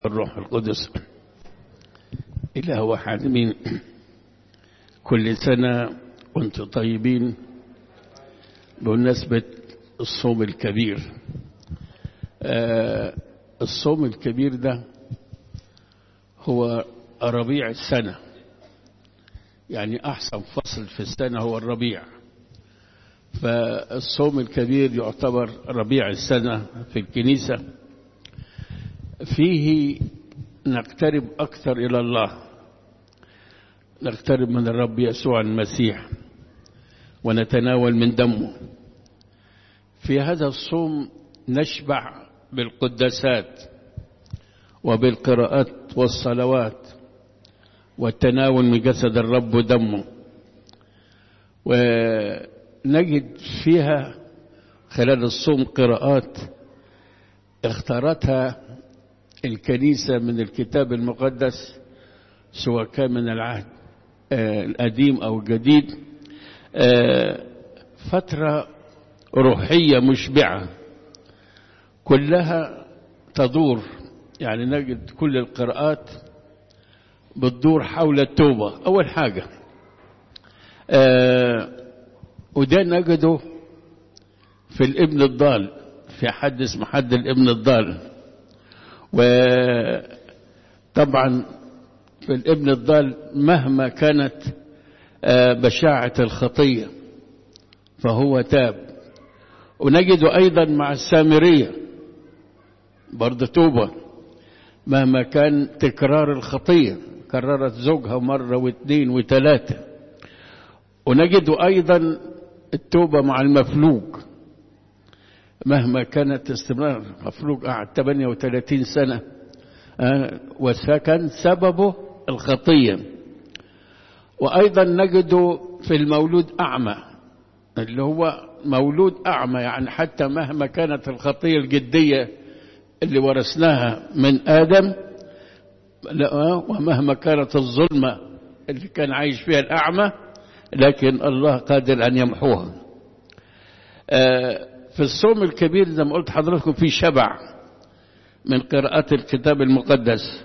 الروح القدس إله واحد من كل سنة وانتم طيبين بمناسبة الصوم الكبير آه الصوم الكبير ده هو ربيع السنة يعني أحسن فصل في السنة هو الربيع فالصوم الكبير يعتبر ربيع السنة في الكنيسة فيه نقترب أكثر إلى الله نقترب من الرب يسوع المسيح ونتناول من دمه في هذا الصوم نشبع بالقداسات وبالقراءات والصلوات والتناول من جسد الرب ودمه ونجد فيها خلال الصوم قراءات اختارتها الكنيسة من الكتاب المقدس سواء كان من العهد القديم أو الجديد فترة روحية مشبعة كلها تدور يعني نجد كل القراءات بتدور حول التوبة أول حاجة وده نجده في الابن الضال في حد اسمه حد الابن الضال وطبعا في الابن الضال مهما كانت بشاعة الخطية فهو تاب ونجد أيضا مع السامرية برضه توبة مهما كان تكرار الخطية كررت زوجها مرة واثنين وثلاثة ونجد أيضا التوبة مع المفلوج مهما كانت استمرار مفلوج قعد 38 سنة وكان سببه الخطية وأيضا نجده في المولود أعمى اللي هو مولود أعمى يعني حتى مهما كانت الخطية الجدية اللي ورثناها من آدم ومهما كانت الظلمة اللي كان عايش فيها الأعمى لكن الله قادر أن يمحوها في الصوم الكبير زي ما قلت حضراتكم في شبع من قراءة الكتاب المقدس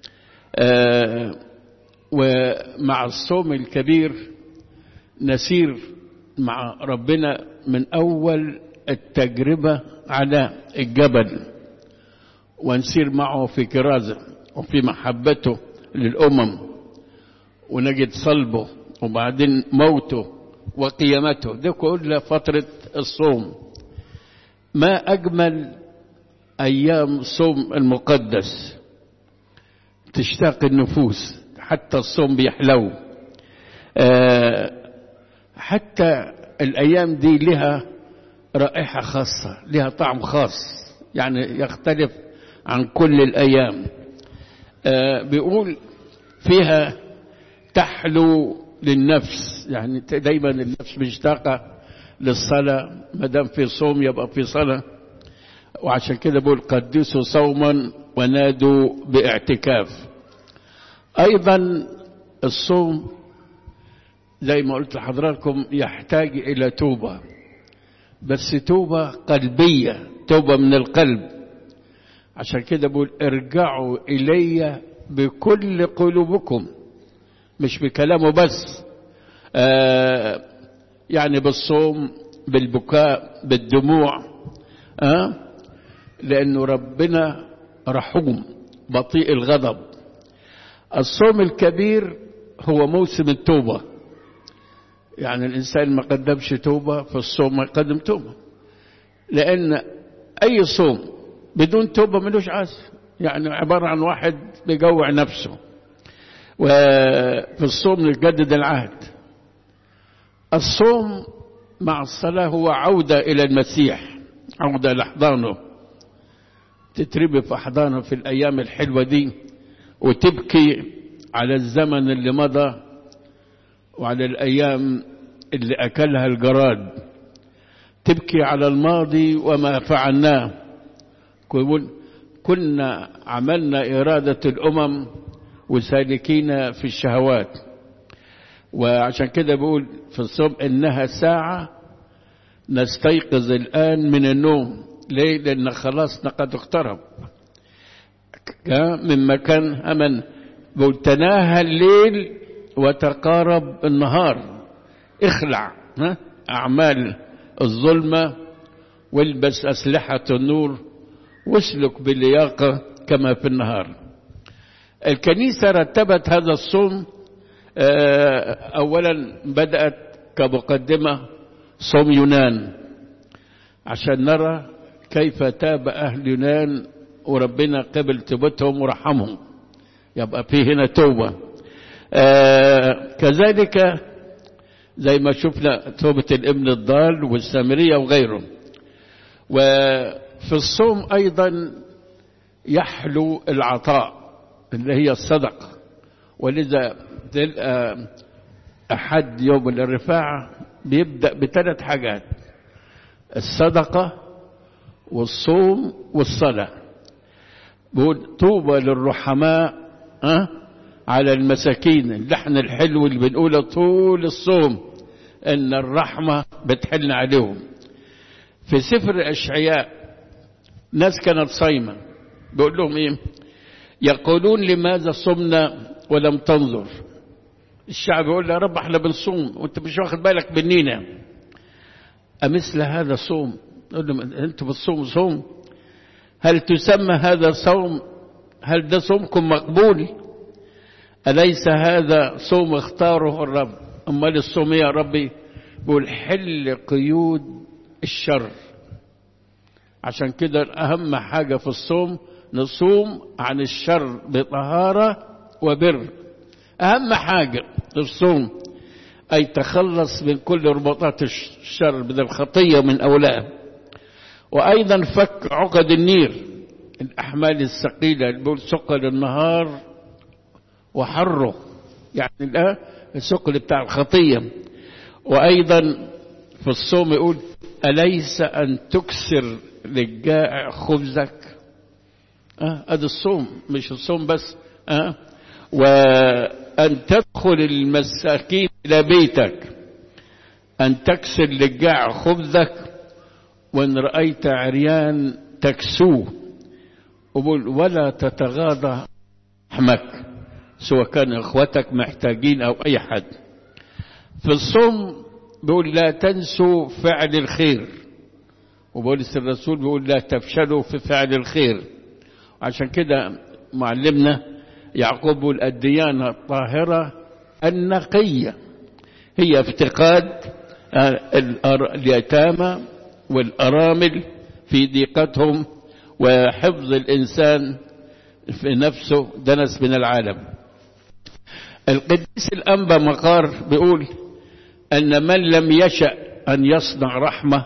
ومع الصوم الكبير نسير مع ربنا من أول التجربة على الجبل ونسير معه في كرازة وفي محبته للأمم ونجد صلبه وبعدين موته وقيامته ده كل فترة الصوم ما أجمل أيام صوم المقدس تشتاق النفوس حتى الصوم بيحلو أه حتى الأيام دي لها رائحة خاصة لها طعم خاص يعني يختلف عن كل الأيام أه بيقول فيها تحلو للنفس يعني دايما النفس مشتاقة للصلاة ما دام في صوم يبقى في صلاة وعشان كده بقول قدسوا صوما ونادوا باعتكاف أيضا الصوم زي ما قلت لحضراتكم يحتاج إلى توبة بس توبة قلبية توبة من القلب عشان كده بقول ارجعوا إلي بكل قلوبكم مش بكلامه بس آه يعني بالصوم بالبكاء بالدموع آه لأنه ربنا رحوم بطيء الغضب الصوم الكبير هو موسم التوبة يعني الإنسان ما قدمش توبة في الصوم ما يقدم توبة لأن أي صوم بدون توبة ملوش عاز يعني عبارة عن واحد بيجوع نفسه وفي الصوم نجدد العهد الصوم مع الصلاة هو عودة إلى المسيح عودة لأحضانه تتربي في أحضانه في الأيام الحلوة دي وتبكي على الزمن اللي مضى وعلى الأيام اللي أكلها الجراد تبكي على الماضي وما فعلناه كنا عملنا إرادة الأمم وسالكين في الشهوات وعشان كده بقول في الصوم إنها ساعة نستيقظ الآن من النوم ليه لأن خلاصنا قد اقترب من مكان أمن بقول تناهى الليل وتقارب النهار اخلع ها؟ أعمال الظلمة والبس أسلحة النور واسلك باللياقة كما في النهار الكنيسة رتبت هذا الصوم أولا بدأت كمقدمة صوم يونان عشان نرى كيف تاب أهل يونان وربنا قبل توبتهم ورحمهم يبقى في هنا توبة آه كذلك زي ما شفنا توبة الابن الضال والسامرية وغيره وفي الصوم أيضا يحلو العطاء اللي هي الصدقة ولذا تلقى أحد يوم الرفاعة بيبدأ بثلاث حاجات الصدقة والصوم والصلاة بيقول طوبى للرحماء أه؟ على المساكين اللحن الحلو اللي بنقوله طول الصوم ان الرحمة بتحن عليهم في سفر اشعياء ناس كانت صايمة بيقول لهم ايه يقولون لماذا صمنا ولم تنظر الشعب يقول يا رب احنا بنصوم وانت مش واخد بالك منينا أمثل هذا صوم يقول لهم انتوا بتصوموا صوم هل تسمى هذا صوم هل ده صومكم مقبول أليس هذا صوم اختاره الرب أمال الصوم يا ربي بيقول حل قيود الشر عشان كده أهم حاجة في الصوم نصوم عن الشر بطهارة وبر أهم حاجة في الصوم أي تخلص من كل رباطات الشر من الخطية من أولها وأيضا فك عقد النير الأحمال الثقيلة اللي بيقول ثقل النهار وحره يعني الآن الثقل بتاع الخطية وأيضا في الصوم يقول أليس أن تكسر للجائع خبزك أه أدي الصوم مش الصوم بس أه وأن تدخل المساكين إلى بيتك أن تكسر للجائع خبزك وإن رأيت عريان تكسوه وبقول ولا تتغاضى لحمك سواء كان اخوتك محتاجين او اي حد في الصوم بيقول لا تنسوا فعل الخير وبولس الرسول بيقول لا تفشلوا في فعل الخير عشان كده معلمنا يعقوب بيقول الديانة الطاهرة النقية هي افتقاد اليتامى والأرامل في ضيقتهم وحفظ الإنسان في نفسه دنس من العالم القديس الأنبا مقار بيقول أن من لم يشأ أن يصنع رحمة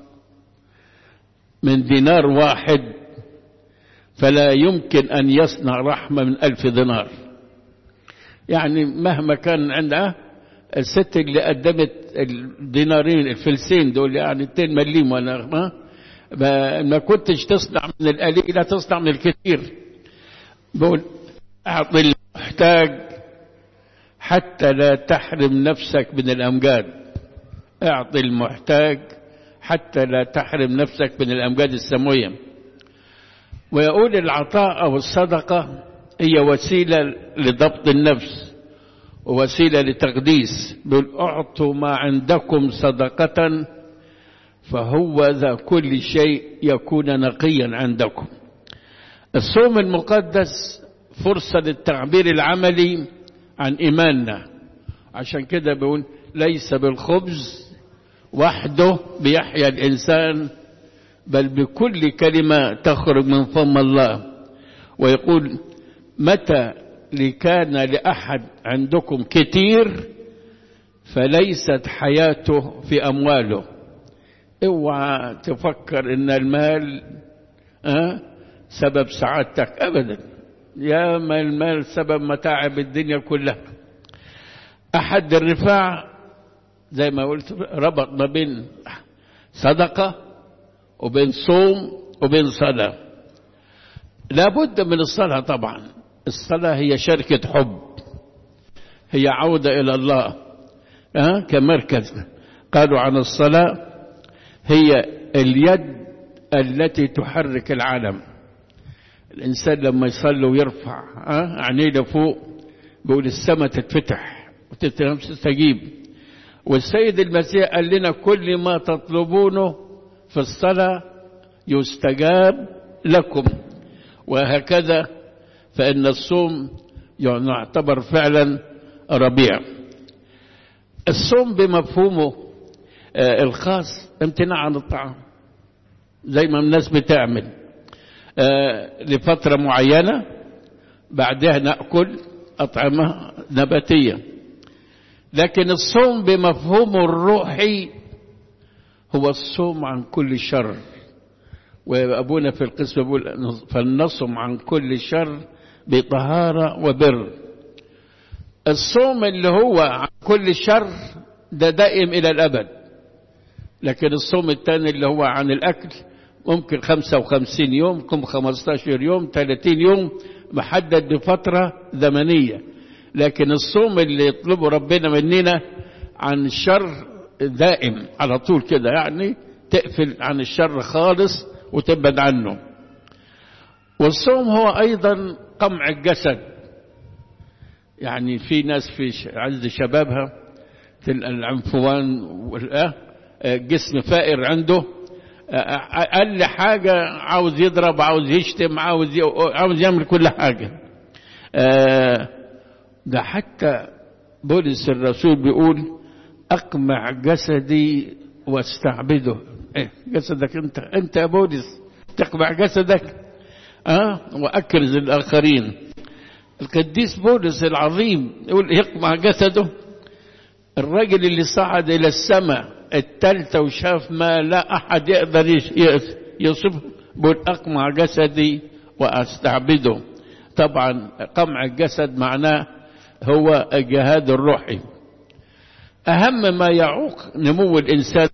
من دينار واحد فلا يمكن أن يصنع رحمة من ألف دينار يعني مهما كان عندها الست اللي قدمت الدينارين الفلسين دول يعني 2 مليم ولا ما ما كنتش تصنع من القليل لا تصنع من الكثير بقول أعطي المحتاج حتى لا تحرم نفسك من الأمجاد اعطي المحتاج حتى لا تحرم نفسك من الأمجاد السماوية ويقول العطاء أو الصدقة هي وسيلة لضبط النفس ووسيلة لتقديس بل أعطوا ما عندكم صدقة فهو ذا كل شيء يكون نقيا عندكم الصوم المقدس فرصة للتعبير العملي عن إيماننا عشان كده بيقول ليس بالخبز وحده بيحيا الإنسان بل بكل كلمة تخرج من فم الله ويقول متى لكان لأحد عندكم كتير فليست حياته في أمواله اوعى تفكر ان المال أه سبب سعادتك ابدا يا ما المال سبب متاعب الدنيا كلها احد الرفاع زي ما قلت ربط ما بين صدقه وبين صوم وبين صلاه لابد من الصلاه طبعا الصلاه هي شركه حب هي عوده الى الله أه؟ كمركز قالوا عن الصلاه هي اليد التي تحرك العالم الإنسان لما يصلي ويرفع أه؟ عينيه لفوق بيقول السماء تتفتح وتستجيب والسيد المسيح قال لنا كل ما تطلبونه في الصلاة يستجاب لكم وهكذا فإن الصوم يعتبر فعلا ربيع الصوم بمفهومه آه الخاص امتناع عن الطعام زي ما الناس بتعمل آه لفترة معينة بعدها نأكل أطعمة نباتية لكن الصوم بمفهومه الروحي هو الصوم عن كل شر وأبونا في القسم يقول فلنصم عن كل شر بطهارة وبر الصوم اللي هو عن كل شر ده دائم إلى الأبد لكن الصوم الثاني اللي هو عن الأكل ممكن 55 يوم ممكن 15 يوم 30 يوم محدد بفترة زمنية لكن الصوم اللي يطلبه ربنا مننا عن الشر دائم على طول كده يعني تقفل عن الشر خالص وتبعد عنه والصوم هو أيضا قمع الجسد يعني في ناس في عز شبابها في العنفوان جسم فائر عنده أقل حاجة عاوز يضرب عاوز يشتم عاوز عاوز يعمل كل حاجة ده حتى بولس الرسول بيقول أقمع جسدي واستعبده إيه جسدك أنت أنت يا بولس تقمع جسدك أه وأكرز الآخرين القديس بولس العظيم يقول يقمع جسده الراجل اللي صعد إلى السماء التالتة وشاف ما لا أحد يقدر يصفه بقول أقمع جسدي وأستعبده طبعا قمع الجسد معناه هو الجهاد الروحي أهم ما يعوق نمو الإنسان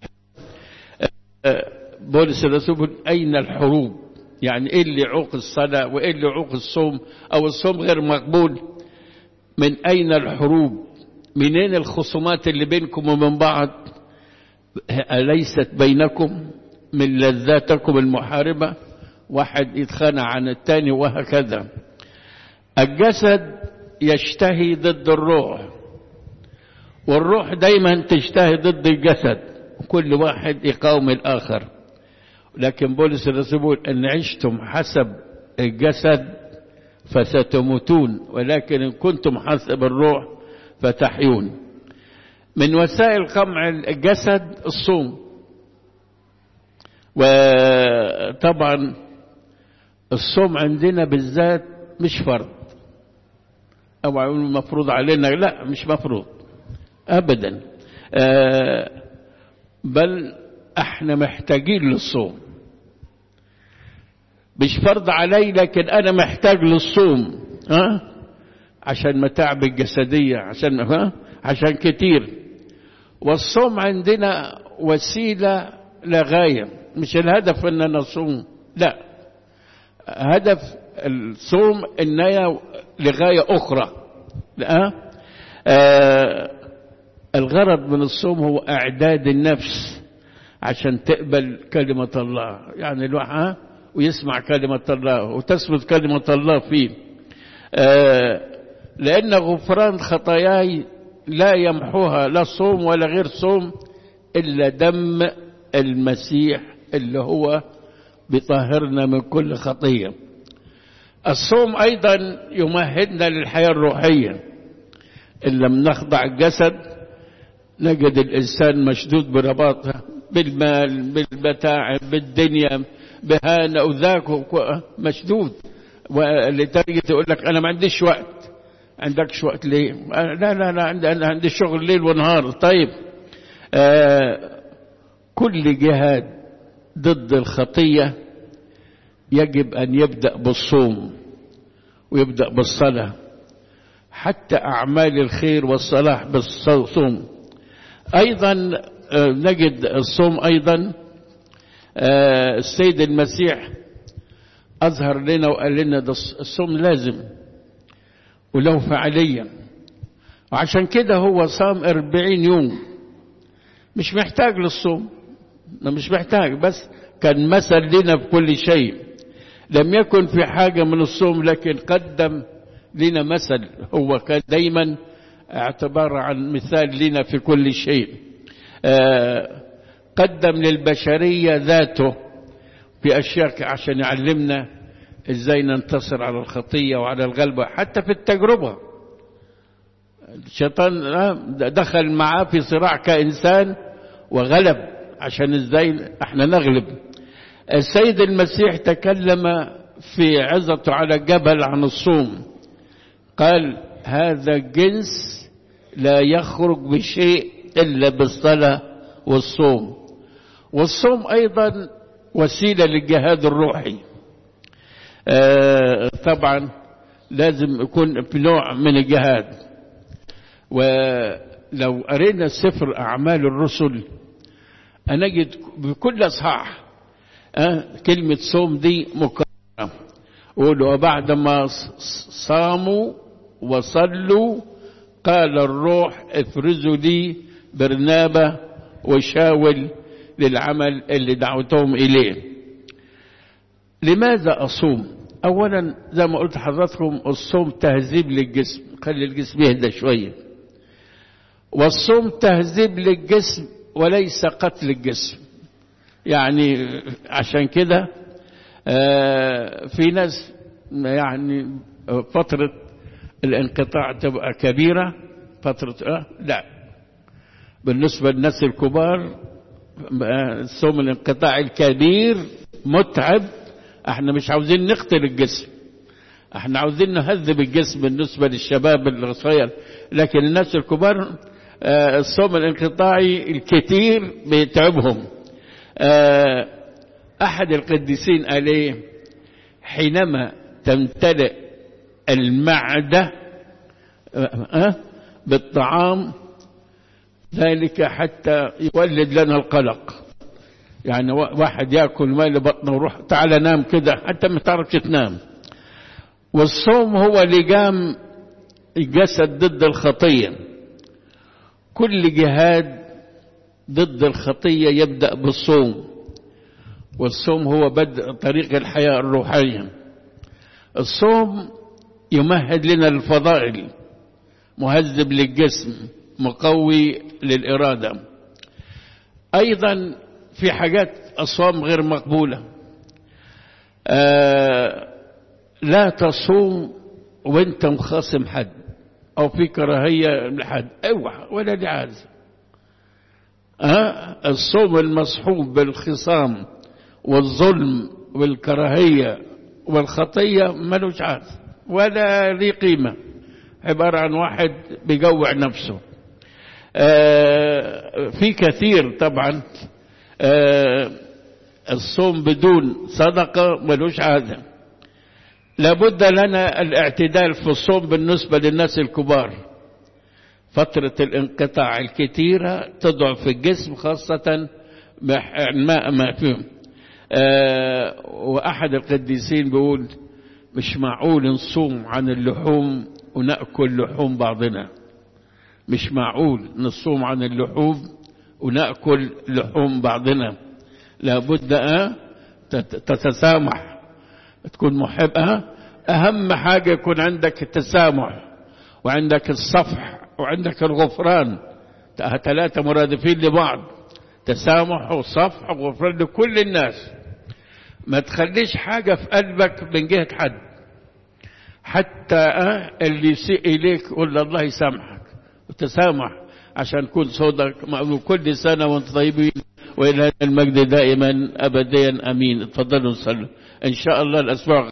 بولس الرسول أين الحروب يعني إيه اللي يعوق الصلاة وإيه اللي يعوق الصوم أو الصوم غير مقبول من أين الحروب منين الخصومات اللي بينكم ومن بعض أليست بينكم من لذاتكم المحاربة واحد يتخانع عن الثاني وهكذا الجسد يشتهي ضد الروح والروح دايما تشتهي ضد الجسد كل واحد يقاوم الآخر لكن بولس الرسول يقول أن عشتم حسب الجسد فستموتون ولكن إن كنتم حسب الروح فتحيون من وسائل قمع الجسد الصوم وطبعا الصوم عندنا بالذات مش فرض او المفروض علينا لا مش مفروض ابدا آه بل احنا محتاجين للصوم مش فرض علي لكن انا محتاج للصوم ها أه؟ عشان متاعب الجسدية عشان ها عشان كتير والصوم عندنا وسيلة لغاية مش الهدف ان نصوم لا هدف الصوم النية لغاية أخرى لا آه الغرض من الصوم هو إعداد النفس عشان تقبل كلمة الله يعني الواحد ويسمع كلمة الله وتثبت كلمة الله فيه آه لأن غفران خطاياي لا يمحوها لا صوم ولا غير صوم إلا دم المسيح اللي هو بيطهرنا من كل خطية الصوم أيضا يمهدنا للحياة الروحية إن لم نخضع الجسد نجد الإنسان مشدود برباطه بالمال بالمتاع بالدنيا بهانا وذاك مشدود ولدرجة يقول لك أنا ما عنديش وقت عندكش وقت ليه لا لا لا عندي أنا عندي شغل ليل ونهار طيب آه كل جهاد ضد الخطية يجب أن يبدأ بالصوم ويبدأ بالصلاة حتى أعمال الخير والصلاح بالصوم أيضا نجد الصوم أيضا السيد المسيح أظهر لنا وقال لنا ده الصوم لازم وله فعالية وعشان كده هو صام أربعين يوم مش محتاج للصوم مش محتاج بس كان مثل لنا في كل شيء لم يكن في حاجة من الصوم لكن قدم لنا مثل هو كان دايما اعتبار عن مثال لنا في كل شيء قدم للبشرية ذاته في أشياء عشان يعلمنا ازاي ننتصر على الخطية وعلى الغلبة حتى في التجربة الشيطان دخل معاه في صراع كإنسان وغلب عشان ازاي احنا نغلب السيد المسيح تكلم في عظته على الجبل عن الصوم قال هذا جنس لا يخرج بشيء إلا بالصلاة والصوم والصوم أيضا وسيلة للجهاد الروحي آه طبعا لازم يكون في نوع من الجهاد ولو قرينا سفر أعمال الرسل هنجد بكل أصحاح أه كلمة صوم دي مكررة قولوا وبعد ما صاموا وصلوا قال الروح افرزوا لي برنابة وشاول للعمل اللي دعوتهم إليه لماذا أصوم أولا زي ما قلت حضراتكم الصوم تهذيب للجسم خلي الجسم يهدى شوية والصوم تهذيب للجسم وليس قتل الجسم يعني عشان كده في ناس يعني فترة الانقطاع تبقى كبيرة فترة أه لا بالنسبة للناس الكبار صوم الانقطاع الكبير متعب احنا مش عاوزين نقتل الجسم احنا عاوزين نهذب الجسم بالنسبة للشباب الصغير لكن الناس الكبار اه الصوم الانقطاعي الكثير بيتعبهم اه احد القديسين قال ايه حينما تمتلئ المعدة اه بالطعام ذلك حتى يولد لنا القلق يعني واحد ياكل مال بطنه ويروح تعالى نام كده حتى ما تعرفش تنام والصوم هو لجام الجسد ضد الخطية كل جهاد ضد الخطية يبدأ بالصوم والصوم هو بدء طريق الحياة الروحية الصوم يمهد لنا الفضائل مهذب للجسم مقوي للإرادة أيضا في حاجات أصوام غير مقبولة آه لا تصوم وانت مخاصم حد أو في كراهية لحد اوعى ولا لعازة آه الصوم المصحوب بالخصام والظلم والكراهية والخطية ملوش عازة ولا ليه قيمة عبارة عن واحد بيجوع نفسه آه في كثير طبعا آه الصوم بدون صدقة ملوش عادة لابد لنا الاعتدال في الصوم بالنسبة للناس الكبار فترة الانقطاع الكثيرة تضعف الجسم خاصة الماء ما فيهم آه وأحد القديسين بيقول مش معقول نصوم عن اللحوم ونأكل لحوم بعضنا مش معقول نصوم عن اللحوم ونأكل لحوم بعضنا لابد أه تتسامح تكون محبة أهم حاجة يكون عندك التسامح وعندك الصفح وعندك الغفران ثلاثة مرادفين لبعض تسامح وصفح وغفران لكل الناس ما تخليش حاجة في قلبك من جهة حد حتى أه اللي يسيء إليك قول الله يسامحك وتسامح عشان كل صوتك مقبول كل سنة وانت طيبين وإلى المجد دائما أبديا أمين اتفضلوا صلوا إن شاء الله الأسبوع